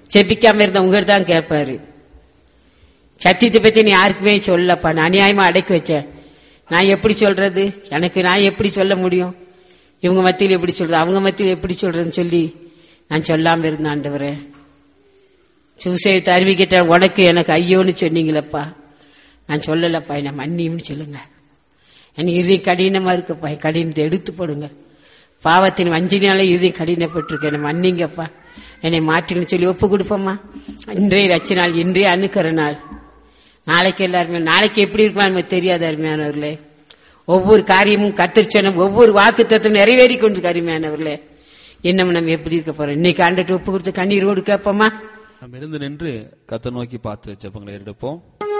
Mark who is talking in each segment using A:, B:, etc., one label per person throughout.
A: செபிக்காம இருந்த உங்கள்கிட்ட தான் கேட்பாரு சத்தியத்தை பத்தி நீ யாருக்குமே சொல்லப்பா நான் அநியாயமா அடக்கி வச்சேன் நான் எப்படி சொல்றது எனக்கு நான் எப்படி சொல்ல முடியும் இவங்க மத்தியில் எப்படி சொல்றது அவங்க மத்தியில் எப்படி சொல்றதுன்னு சொல்லி நான் சொல்லாம இருந்தேன் ஆண்டவரே சுசேயத்தை அறிவிக்கிட்ட உனக்கு எனக்கு ஐயோன்னு சொன்னீங்களப்பா நான் சொல்லலப்பா என்ன மன்னியும்னு சொல்லுங்க எனக்கு இறுதி கடினமா இருக்குப்பா என் கடினத்தை எடுத்து போடுங்க பாவத்தின் வஞ்சினால இறுதி கடினப்பட்டிருக்கு என்னை மன்னிங்கப்பா என்னை மாற்றின்னு சொல்லி ஒப்பு கொடுப்போம்மா இன்றைய ரச்ச நாள் இன்றைய அணுக்கிற நாள் நாளைக்கு எல்லாருமே நாளைக்கு எப்படி இருக்கலாம் நமக்கு தெரியாது அருமையானவர்களே ஒவ்வொரு காரியமும் கத்திரிச்சோன ஒவ்வொரு வாக்கு தத்துவம் நிறைவேறி கொண்டு அருமையானவர்களே இன்னும் நம்ம எப்படி இருக்க போறோம் இன்னைக்கு ஆண்டுட்டு ஒப்பு கொடுத்து கண்ணீரோடு கேட்போமா
B: நம்ம இருந்து நின்று கத்த நோக்கி பார்த்து ஜெபங்களை எடுப்போம்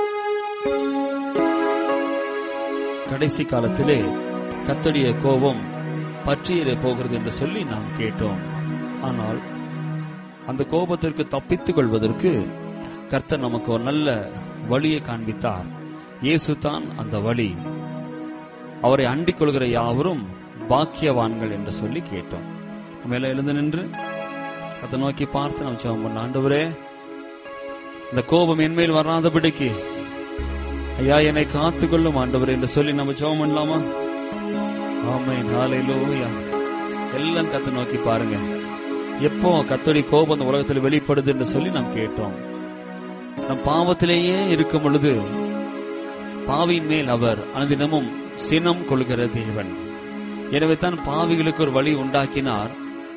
B: கடைசி காலத்திலே கத்தடிய கோபம் பற்றியிட போகிறது என்று சொல்லி நாம் கேட்டோம் ஆனால் அந்த கோபத்திற்கு தப்பித்துக் கொள்வதற்கு கர்த்தர் நமக்கு ஒரு நல்ல வழியை காண்பித்தார் இயேசு தான் அந்த வழி அவரை அண்டிக் கொள்கிற யாவரும் பாக்கியவான்கள் என்று சொல்லி கேட்டோம் மேல எழுந்து நின்று அதை நோக்கி பார்த்து நாம் ஜெபம் பண்ண ஆண்டவரே இந்த கோபம் என்மேல் வராதபடிக்கு ஐயா என்னை காத்துக்கொள்ளும் ஆண்டவரே என்று சொல்லி நம்ம ஜெபம் பண்ணலாமா ஆமென் ஹalleluya எல்லாம் கத்தை நோக்கி பாருங்க எப்போ கத்தோடி கோபம் இந்த உலகத்தில் வெளிப்படுது என்று சொல்லி நாம் கேட்டோம் நம் பாவத்திலேயே இருக்கும் பொழுது பாவியின் மேல் அவர் அனுதினமும் சினம் கொள்கிற தேவன் எனவே தான் பாவிகளுக்கு ஒரு வழி உண்டாக்கினார்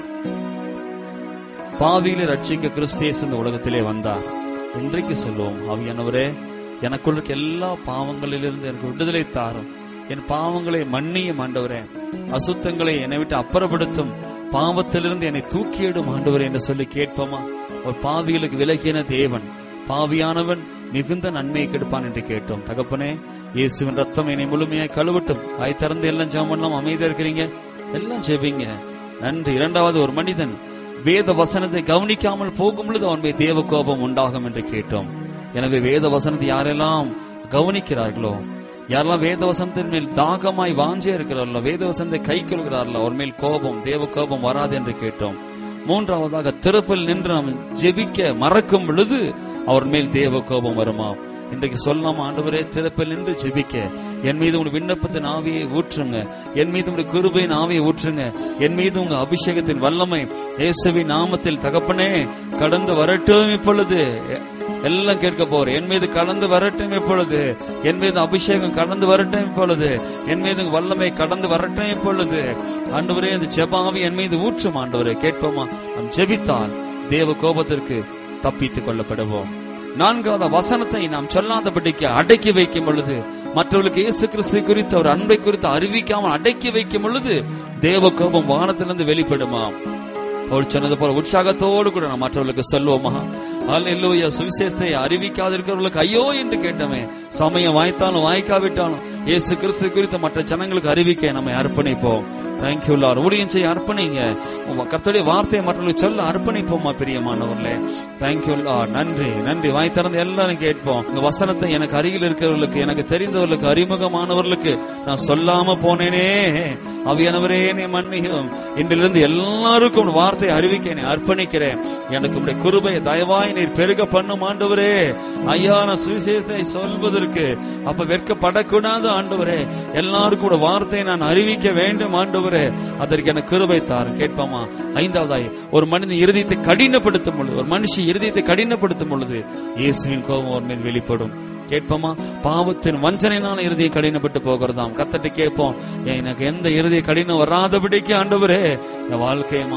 B: பாவிகளை ரட்சிக்க கிறிஸ்தேஸ் இந்த உலகத்திலே வந்தார் இன்றைக்கு சொல்லுவோம் ஆவியானவரே எனக்குள்ள இருக்க எல்லா பாவங்களிலிருந்து எனக்கு விடுதலை தாரும் என் பாவங்களை மன்னியும் ஆண்டவரே அசுத்தங்களை என்னை விட்டு அப்புறப்படுத்தும் பாவத்திலிருந்து என்னை தூக்கியிடும் ஆண்டவரே என்று சொல்லி கேட்போமா ஒரு பாவிகளுக்கு விலகின தேவன் பாவியானவன் மிகுந்த நன்மையை கெடுப்பான் என்று கேட்டோம் தகப்பனே இயேசுவின் ரத்தம் என்னை முழுமையாய் கழுவட்டும் வாய் திறந்து எல்லாம் ஜெபம் பண்ணலாம் அமைதியா இருக்கிறீங்க எல்லாம் ஜெபிங்க நன்றி இரண்டாவது ஒரு மனிதன் வேத வசனத்தை கவனிக்காமல் போகும் பொழுது அவன் மேல் தேவ கோபம் உண்டாகும் என்று கேட்டோம் எனவே வேத வசனத்தை யாரெல்லாம் கவனிக்கிறார்களோ யாரெல்லாம் வேத வசனத்தின் மேல் தாகமாய் வாஞ்சே இருக்கிறார்களோ வேத வசனத்தை கை கொள்கிறார்களோ அவர் மேல் கோபம் தேவ கோபம் வராது என்று கேட்டோம் மூன்றாவதாக திறப்பில் நின்று நாம் ஜெபிக்க மறக்கும் பொழுது அவர் மேல் தேவ கோபம் வருமா இன்றைக்கு சொல்லலாம் ஆண்டவரே திறப்பில் நின்று ஜெபிக்க என் மீது உங்க விண்ணப்பத்தின் ஆவியை ஊற்றுங்க என் மீது உங்க கிருபையின் ஆவியை ஊற்றுங்க என் மீது உங்க அபிஷேகத்தின் வல்லமை இயேசுவின் நாமத்தில் தகப்பனே கடந்து வரட்டும் இப்பொழுது எல்லாம் கேட்க போறேன் என் மீது கடந்து வரட்டும் இப்பொழுது என் மீது அபிஷேகம் கடந்து வரட்டும் இப்பொழுது என் மீது உங்க வல்லமை கடந்து வரட்டும் இப்பொழுது ஆண்டவரே இந்த ஜெபாவி என் மீது ஊற்றும் ஆண்டவரே கேட்போமா நாம் ஜெபித்தால் தேவ கோபத்திற்கு தப்பித்துக் கொள்ளப்படுவோம் நான்காவது வசனத்தை நாம் சொல்லாதபடிக்கு அடக்கி வைக்கும் பொழுது மற்றவர்களுக்கு இயேசு கிறிஸ்து குறித்து அவர் அன்பை குறித்து அறிவிக்காமல் அடக்கி வைக்கும் பொழுது தேவ கோபம் வானத்திலிருந்து வெளிப்படுமா பவுல் சொன்னது போல உற்சாகத்தோடு கூட நாம் மற்றவர்களுக்கு சொல்லுவோமா அல்லேலூயா சுவிசேஷத்தை அறிவிக்காதிருக்கிறவர்களுக்கு ஐயோ என்று கேட்டோமே சமயம் வாய்த்தாலும் வாய்க்காவிட்டாலும் இயேசு கிறிஸ்து குறித்து மற்ற ஜனங்களுக்கு அறிவிக்க நம்மை அர்ப்பணிப்போம் தேங்க்யூ லார் ஊழியம் செய்ய அர்ப்பணிங்க உங்க கர்த்தருடைய வார்த்தையை மற்றவர்களுக்கு சொல்ல அர்ப்பணிப்போமா பிரியமானவர்களே தேங்க்யூ லார் நன்றி நன்றி வாய் திறந்து எல்லாரும் கேட்போம் உங்க வசனத்தை எனக்கு அருகில் இருக்கிறவர்களுக்கு எனக்கு தெரிந்தவர்களுக்கு அறிமுகமானவர்களுக்கு நான் சொல்லாம போனேனே அவியானவரே என்னை மன்னியும் இன்றிலிருந்து எல்லாருக்கும் உன் வார்த்தையை அறிவிக்க என்னை அர்ப்பணிக்கிறேன் எனக்கு உடைய குருபை தயவாய் நீர் பெருக பண்ணும் ஆண்டவரே ஐயா நான் சுவிசேஷத்தை சொல்வதற்கு அப்ப வெட்கப்படக்கூடாது ஆண்டவரே எல்லாருக்கும் உடைய வார்த்தையை நான் அறிவிக்க வேண்டும் ஆண்டவரே அதற்கு எனக்கு கிருபை தாரும் கேட்பாமா ஐந்தாவதாய் ஒரு மனிதன் இருதயத்தை கடினப்படுத்தும் பொழுது ஒரு மனுஷி இருதயத்தை கடினப்படுத்தும் பொழுது இயேசுவின் கோபம் ஒரு மேல் வெளிப்படும் கேட்போமா பாவத்தின் வஞ்சனைனால இறுதியை கடினப்பட்டு போகிறதாம் கத்தட்டு கேட்போம் எனக்கு எந்த இறுதியை கடினம் வராதபடிக்கு ஆண்டவரே என் வாழ்க்கையை